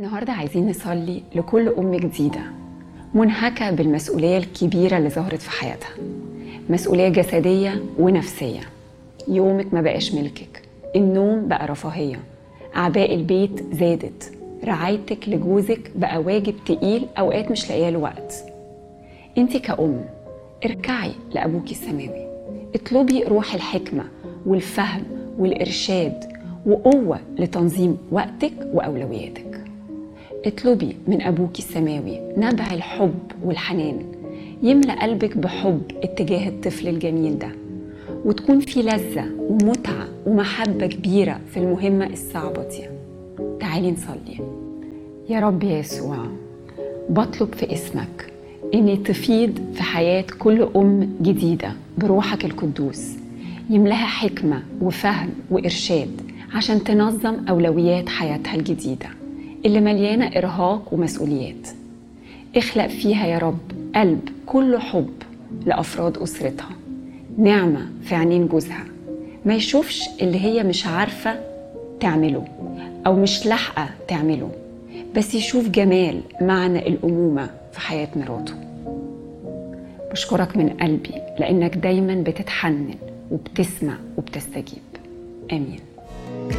النهاردة عايزين نصلي لكل أم جديدة منهكة بالمسؤولية الكبيرة اللي ظهرت في حياتها مسؤولية جسدية ونفسية يومك ما بقاش ملكك النوم بقى رفاهية أعباء البيت زادت رعايتك لجوزك بقى واجب تقيل أوقات مش لاقيه له وقت انت كأم اركعي لأبوك السماوي اطلبي روح الحكمة والفهم والإرشاد وقوة لتنظيم وقتك وأولوياتك اطلبي من أبوك السماوي نبع الحب والحنان يملأ قلبك بحب اتجاه الطفل الجميل ده وتكون في لذة ومتعة ومحبة كبيرة في المهمة الصعبة دي تعالي نصلي يا رب يسوع بطلب في اسمك اني تفيض في حياة كل ام جديدة بروحك القدوس يملاها حكمة وفهم وإرشاد عشان تنظم أولويات حياتها الجديدة اللي مليانة إرهاق ومسؤوليات اخلق فيها يا رب قلب كله حب لأفراد أسرتها نعمة في عينين جوزها ما يشوفش اللي هي مش عارفة تعمله أو مش لاحقة تعمله بس يشوف جمال معنى الأمومة في حياة مراته بشكرك من قلبي لأنك دايما بتتحنن وبتسمع وبتستجيب آمين